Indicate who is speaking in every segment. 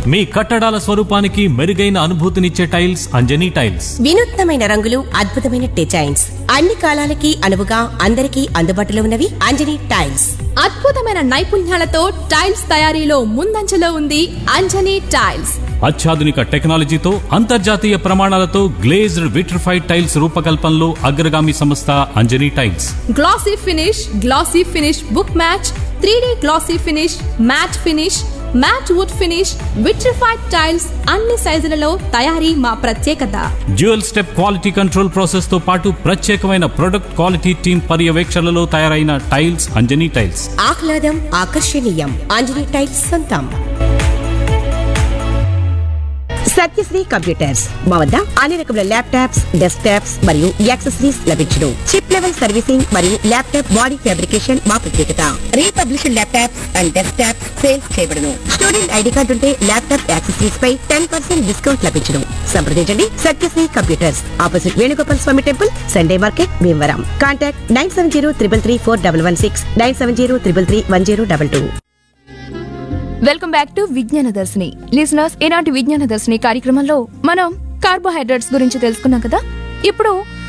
Speaker 1: మీ కట్టడాల స్వరూపానికి మెరుగైన అనుభూతినిచ్చే టైల్స్ అంజనీ టైల్స్
Speaker 2: వినూత్నమైన రంగులు అద్భుతమైన డిజైన్స్ అన్ని కాలాలకి అనువుగా అందరికీ అందుబాటులో ఉన్నవి అంజనీ టైల్స్
Speaker 3: అద్భుతమైన నైపుణ్యాలతో టైల్స్ తయారీలో ముందంజలో ఉంది అంజనీ టైల్స్
Speaker 1: అత్యాధునిక టెక్నాలజీతో అంతర్జాతీయ ప్రమాణాలతో గ్లేజ్డ్ విట్రిఫైడ్ టైల్స్ రూపకల్పనలో అగ్రగామి సంస్థ Anjani tiles
Speaker 3: glossy finish glossy finish book match three glossy finish matt finish matt wood finish vitrified tiles అన్ని సైజులలో తయారీ మా ప్రత్యేకత
Speaker 1: dual step quality control process తో పాటు ప్రత్యేకమైన ప్రొడక్ట్ క్వాలిటీ టీమ్ పర్యవేక్షణలో తయారైన టైల్స్ అంజనీ టైల్స్
Speaker 2: ఆహ్లాదం ఆకర్షణీయం అంజనీ టైల్స్ సొంతం సత్యశ్రీ కంప్యూటర్స్ మా వద్ద అన్ని రకముల ల్యాప్టాప్స్ డెస్క్ టాప్స్ మరియు యాక్సెసరీస్ లభించును చిప్ లెవెల్ సర్వీసింగ్ మరియు ల్యాప్టాప్ బాడీ ఫ్యాబ్రికేషన్ మా ప్రత్యేకత రీపబ్లిషన్ laptops and desktops sales చేయబడును స్టూడెంట్ ఐడి కార్డు ఉంటే ల్యాప్టాప్ యాక్సెసరీస్ పై టెన్ పర్సెంట్ డిస్కౌంట్ లభించును సంప్రదించండి Satyasri computers opposite Venugopal Swamy temple Sunday market Bhimavaram contact nine seven zero triple three four double one six nine seven zero triple three one zero double two
Speaker 4: welcome back to విజ్ఞాన దర్శిని listeners ఈనాటి విజ్ఞాన దర్శిని కార్యక్రమంలో మనం carbohydrates గురించి తెలుసుకున్నాం కదా ఇప్పుడు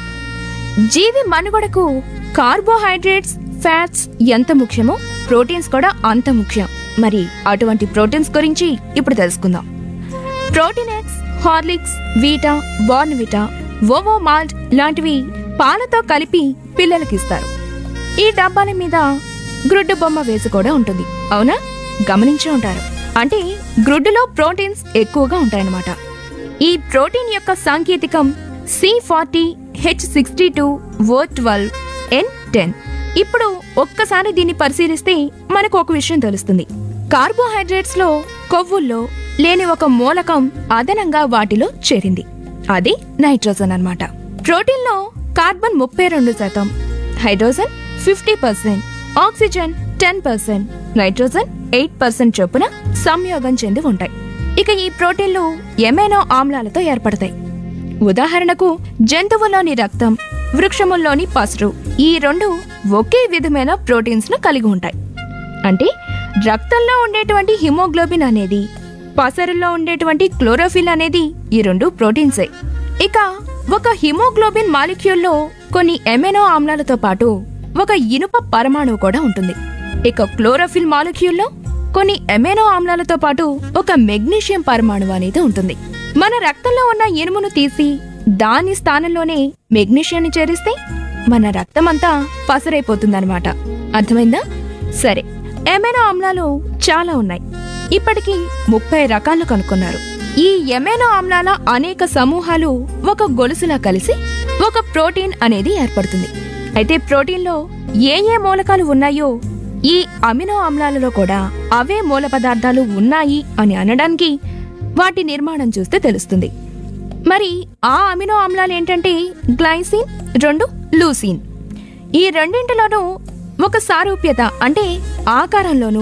Speaker 4: జీవి మనుగడకు కార్బోహైడ్రేట్స్ ఫ్యాట్స్ ఎంత ముఖ్యమో ప్రోటీన్స్ కూడా అంత ముఖ్యం మరి అటువంటి ప్రోటీన్స్ గురించి ఇప్పుడు తెలుసుకుందాం Protinex Horlicks Vita Bournvita Ovomaltine లాంటివి పాలతో కలిపి పిల్లలకి ఇస్తారు ఈ డబ్బాల మీద గ్రుడ్డు బొమ్మ వేసి కూడా ఉంటుంది అవునా గమనించి ఉంటారు అంటే గ్రుడ్డులో ప్రోటీన్స్ ఎక్కువగా ఉంటాయన్నమాట ఈ ప్రోటీన్ యొక్క సాంకేతికం C forty H sixty two O twelve N ten ఇప్పుడు ఒక్కసారి దీన్ని పరిశీలిస్తే మనకు ఒక విషయం తెలుస్తుంది కార్బోహైడ్రేట్స్ లో కొవ్వుల్లో లేని ఒక మూలకం అదనంగా వాటిలో చేరింది అది నైట్రోజన్ అన్నమాట ప్రోటీన్ లో కార్బన్ ముప్పై రెండు శాతం hydrogen fifty percent oxygen ten percent nitrogen eight percent చొప్పున సంయోగం చెంది ఉంటాయి ఇక ఈ ప్రోటీన్లు ఎమైనో ఆమ్లాలతో ఏర్పడతాయి ఉదాహరణకు జంతువులోని రక్తం వృక్షముల్లోని పసరు ఈ రెండు ఒకే విధమైన ప్రోటీన్స్ ను కలిగి ఉంటాయి అంటే రక్తంలో ఉండేటువంటి హిమోగ్లోబిన్ అనేది పసరులో ఉండేటువంటి క్లోరోఫిల్ అనేది ఈ రెండు ప్రోటీన్సే ఇక ఒక హిమోగ్లోబిన్ మాలిక్యూల్లో కొన్ని ఎమెనో ఆమ్లాలతో పాటు ఒక ఇనుప పరమాణువు కూడా ఉంటుంది ఇక క్లోరోఫిల్ మాలిక్యూల్లో కొన్ని ఎమెనో ఆమ్లాలతో పాటు ఒక మెగ్నీషియం పరమాణువు అనేది ఉంటుంది మన రక్తంలో ఉన్న ఇనుమును తీసి దాని స్థానంలోనే మెగ్నీషియాన్ని చేరిస్తే మన రక్తమంతా పసరైపోతుందన్నమాట అర్థమైందా సరే ఎమెనో ఆమ్లాలు చాలా ఉన్నాయి ఇప్పటికీ ముప్పై రకాలు కనుక్కున్నారు ఈ ఎమెనో ఆమ్లాల అనేక సమూహాలు ఒక గొలుసులా కలిసి ఒక ప్రోటీన్ అనేది ఏర్పడుతుంది అయితే ప్రోటీన్లో ఏ ఏ మూలకాలు ఉన్నాయో ఈ అమినో ఆమ్లాలలో కూడా అవే మూల పదార్థాలు ఉన్నాయి అని అనడానికి వాటి నిర్మాణం చూస్తే తెలుస్తుంది మరి ఆ అమినో ఆమ్లాలు ఏంటంటే గ్లైసిన్ రెండు లూసిన్ ఈ రెండింటిలోనూ ఒక సారూప్యత అంటే ఆకారంలోనూ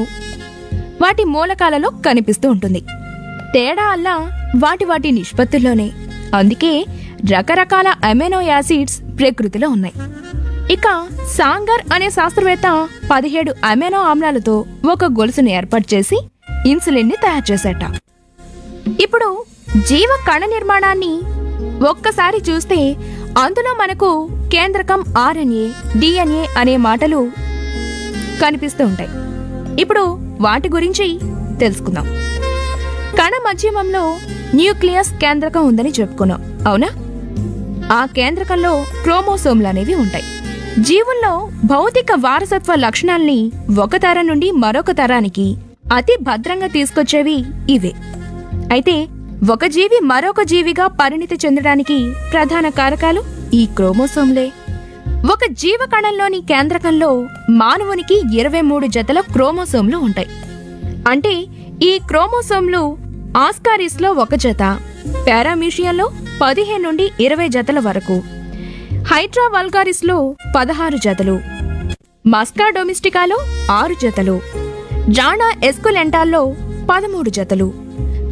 Speaker 4: వాటి మూలకాలలో కనిపిస్తూ ఉంటుంది తేడా అల్లా వాటి వాటి నిష్పత్తుల్లోనే అందుకే రకరకాల అమైనో యాసిడ్స్ ప్రకృతిలో ఉన్నాయి ఇక సాంగర్ అనే శాస్త్రవేత్త పదిహేడు అమైనో ఆమ్లాలతో ఒక గొలుసును ఏర్పాటు చేసి ఇన్సులిన్ ని తయారు చేశాట ఇప్పుడు జీవ కణ నిర్మాణాన్ని ఒక్కసారి చూస్తే అందులో మనకు కేంద్రకం ఆర్ఎన్ఏ డిఎన్ఏ అనే మాటలు కనిపిస్తూ ఉంటాయి ఇప్పుడు వాటి గురించి తెలుసుకుందాం కణ మధ్యమంలో న్యూక్లియస్ కేంద్రకం ఉందని చెప్పుకున్నాం అవునా ఆ కేంద్రకంలో క్రోమోసోమ్లు అనేవి ఉంటాయి జీవుల్లో భౌతిక వారసత్వ లక్షణాల్ని ఒక తరం నుండి మరొక తరానికి అతి భద్రంగా తీసుకొచ్చేవి ఇవే అయితే ఒక జీవి మరొక జీవిగా పరిణితి చెందడానికి ప్రధాన కారకాలు ఈ క్రోమోసోమ్లే ఒక జీవకణంలోని కేంద్రకంలో మానవునికి ఇరవై మూడు జతల క్రోమోసోమ్లు ఉంటాయి అంటే ఈ క్రోమోసోమ్లు ఆస్కారిస్లో ఒక జత పారామ్యూషియంలో పదిహేను నుండి ఇరవై జతల వరకు హైడ్రా వల్గారిస్లో పదహారు జతలు మస్కా డొమిస్టికాలో ఆరు జతలు జానా ఎస్కులెంటాల్లో పదమూడు జతలు